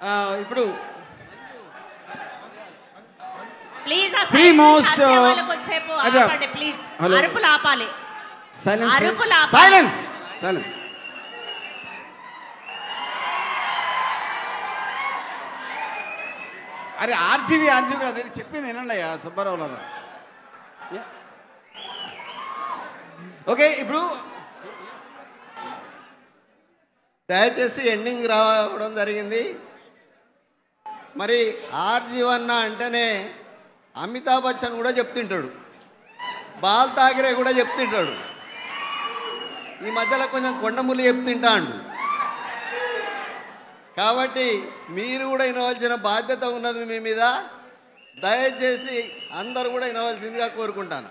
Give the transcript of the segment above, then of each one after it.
ఆ, ఇప్పుడు please Three most, uh, కొద్దిసేపు అచ్చా. ఆపండి ప్లీజ్ Hello. అరుపులు ఆపాలి సైలెన్స్ అరుపులు ఆపాలి. సైలెన్స్ సైలెన్స్ అరే ఆర్జీవి ఆర్జీవి కాదు ఇది చెప్పింది వినండి అయ్యా సుబ్బారావు గారు ఓకే ఇప్పుడు దయచేసి ఎండింగ్ రావడం జరిగింది మరి ఆర్జీవన్న అంటేనే అమితాబ్ బచ్చన్ కూడా చెప్తుంటాడు బాల్ తాగిరే కూడా చెప్తుంటాడు ఈ మధ్యలో కొంచెం కొండములు చెప్తుంటాడు కాబట్టి మీరు కూడా వినవలసిన బాధ్యత ఉన్నది మీ మీద దయచేసి అందరూ కూడా వినవలసిందిగా కోరుకుంటాను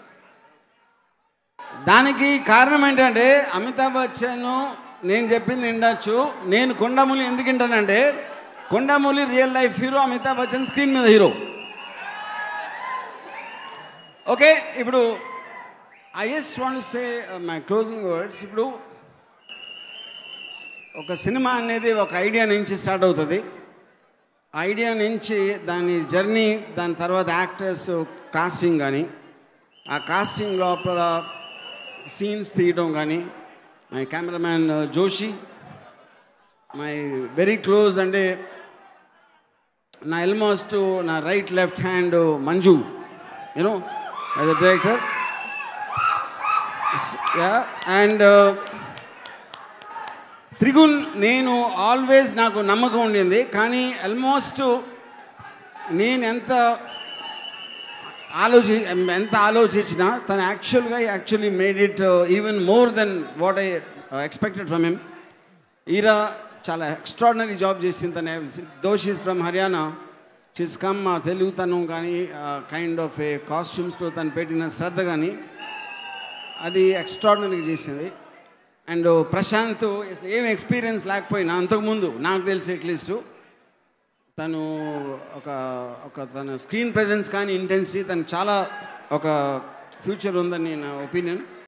దానికి కారణం ఏంటంటే అమితాబ్ బచ్చన్ నేను చెప్పింది వినొచ్చు నేను కొండమూలి ఎందుకు వింటానంటే కొండమూలి real life hero Amitabh Bachchan screen మీద హీరో ఓకే ఇప్పుడు I just want say my closing words ఇప్పుడు ఒక సినిమా అనేది ఒక ఐడియా నుంచి స్టార్ట్ అవుతుంది ఐడియా నుంచి దాని జర్నీ దాని తర్వాత యాక్టర్స్ కాస్టింగ్ కానీ ఆ కాస్టింగ్ లోపల సీన్స్ తీయడం కానీ my cameraman Joshi my very close అంటే నా ఆల్మోస్ట్ నా right left hand Manju you know as a director yeah and Trigun నేను ఆల్వేస్ నాకు నమ్మకం ఉండింది కానీ ఆల్మోస్ట్ నేను ఎంత ఆలోచి ఎంత ఆలోచించినా తను యాక్చువల్గా actually made it even more than what I expected from him Eera చాలా ఎక్స్ట్రాడినరీ జాబ్ చేసింది తన దోషీస్ ఫ్రమ్ హర్యానా షీస్ కమ్ తెలుగుతనం కానీ కైండ్ ఆఫ్ ఏ కాస్ట్యూమ్స్లో తను పెట్టిన శ్రద్ధ కానీ అది ఎక్స్ట్రాడినరీగా చేసింది అండ్ ప్రశాంత్ అసలు ఏం ఎక్స్పీరియన్స్ లేకపోయినా అంతకుముందు నాకు తెలిసి అట్లీస్ట్ తను ఒక ఒక తన స్క్రీన్ ప్రెజెన్స్ కానీ ఇంటెన్సిటీ తను చాలా ఒక ఫ్యూచర్ ఉందని నా ఒపీనియన్